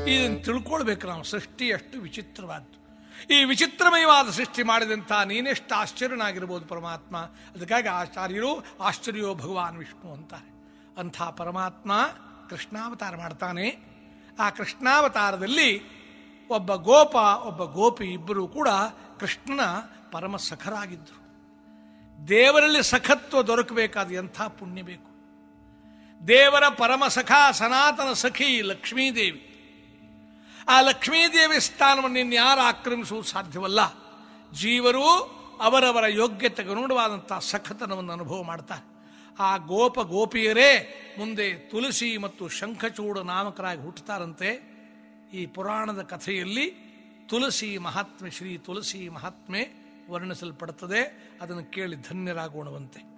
ಇದನ್ನು ತಿಳ್ಕೊಳ್ಬೇಕು ನಾವು ಸೃಷ್ಟಿ ಎಷ್ಟು ವಿಚಿತ್ರವಾದ್ದು ಈ ವಿಚಿತ್ರಮಯವಾದ ಸೃಷ್ಟಿ ಮಾಡಿದಂಥ ನೀನೆಷ್ಟು ಆಶ್ಚರ್ಯನಾಗಿರ್ಬೋದು ಪರಮಾತ್ಮ ಅದಕ್ಕಾಗಿ ಆಚಾರ್ಯರು ಆಶ್ಚರ್ಯೋ ಭಗವಾನ್ ವಿಷ್ಣು ಅಂತಾರೆ ಅಂಥ ಪರಮಾತ್ಮ ಕೃಷ್ಣಾವತಾರ ಮಾಡ್ತಾನೆ ಆ ಕೃಷ್ಣಾವತಾರದಲ್ಲಿ ಒಬ್ಬ ಗೋಪ ಒಬ್ಬ ಗೋಪಿ ಇಬ್ಬರು ಕೂಡ ಕೃಷ್ಣನ ಪರಮ ಸಖರಾಗಿದ್ದರು ದೇವರಲ್ಲಿ ಸಖತ್ವ ದೊರಕಬೇಕಾದ ಎಂಥ ಪುಣ್ಯ ಬೇಕು ದೇವರ ಪರಮ ಸಖ ಸನಾತನ ಸಖಿ ಲಕ್ಷ್ಮೀದೇವಿ ಆ ಲಕ್ಷ್ಮೀದೇವಿ ಸ್ಥಾನವನ್ನು ಇನ್ಯಾರು ಆಕ್ರಮಿಸುವುದು ಸಾಧ್ಯವಲ್ಲ ಜೀವರು ಅವರವರ ಯೋಗ್ಯತೆಗೆ ಅನುಗುಣವಾದಂಥ ಸಖತನವನ್ನು ಅನುಭವ ಮಾಡ್ತಾರೆ ಆ ಗೋಪ ಗೋಪಿಯರೇ ಮುಂದೆ ತುಳಸಿ ಮತ್ತು ಶಂಖಚೂಡ ನಾಮಕರಾಗಿ ಹುಟ್ಟುತ್ತಾರಂತೆ ಈ ಪುರಾಣದ ಕಥೆಯಲ್ಲಿ ತುಳಸಿ ಮಹಾತ್ಮೆ ಶ್ರೀ ತುಳಸಿ ಮಹಾತ್ಮೆ ವರ್ಣಿಸಲ್ಪಡುತ್ತದೆ ಅದನ್ನು ಕೇಳಿ ಧನ್ಯರಾಗೋಣವಂತೆ